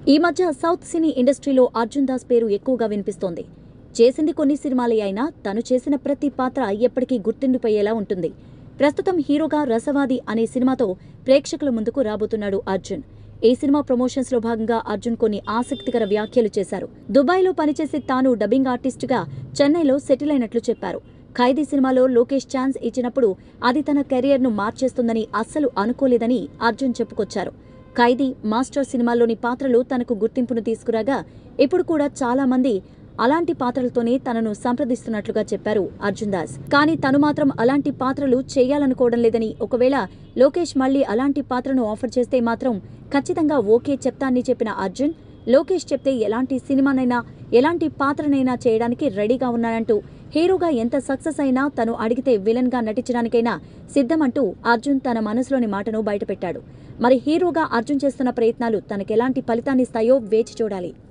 ఈ మధ్య సౌత్ సినీ ఇండస్ట్రీలో అర్జున్ దాస్ పేరు ఎక్కువగా వినిపిస్తోంది చేసింది కొన్ని సినిమాలే అయినా తను చేసిన ప్రతి పాత్ర ఎప్పటికీ గుర్తుండిపోయేలా ఉంటుంది ప్రస్తుతం హీరోగా రసవాది అనే సినిమాతో ప్రేక్షకుల ముందుకు రాబోతున్నాడు అర్జున్ ఈ సినిమా ప్రమోషన్స్ లో భాగంగా అర్జున్ కొన్ని ఆసక్తికర వ్యాఖ్యలు చేశారు దుబాయ్లో పనిచేసే తాను డబ్బింగ్ ఆర్టిస్టుగా చెన్నైలో సెటిల్ అయినట్లు చెప్పారు ఖైదీ సినిమాలో లోకేష్ ఛాన్స్ ఇచ్చినప్పుడు అది తన కెరియర్ను మార్చేస్తుందని అస్సలు అనుకోలేదని అర్జున్ చెప్పుకొచ్చారు ఖైదీ మాస్టర్ సినిమాల్లోని పాత్రలు తనకు గుర్తింపును తీసుకురాగా ఇప్పుడు కూడా చాలా మంది అలాంటి పాత్రలతోనే తనను సంప్రదిస్తున్నట్లుగా చెప్పారు అర్జున్ దాస్ కానీ తను మాత్రం అలాంటి పాత్రలు చేయాలనుకోవడం లేదని ఒకవేళ లోకేష్ మళ్లీ అలాంటి పాత్రను ఆఫర్ చేస్తే మాత్రం ఖచ్చితంగా ఓకే చెప్తానని చెప్పిన అర్జున్ లోకేష్ చెప్తే ఎలాంటి సినిమానైనా ఎలాంటి పాత్రనైనా చేయడానికి రెడీగా ఉన్నానంటూ హీరోగా ఎంత సక్సెస్ అయినా తను అడిగితే విలన్ గా నటించడానికైనా సిద్ధమంటూ అర్జున్ తన మనసులోని మాటను బయటపెట్టాడు మరి హీరోగా అర్జున్ చేస్తున్న ప్రయత్నాలు తనకెలాంటి ఫలితాన్నిస్తాయో వేచి చూడాలి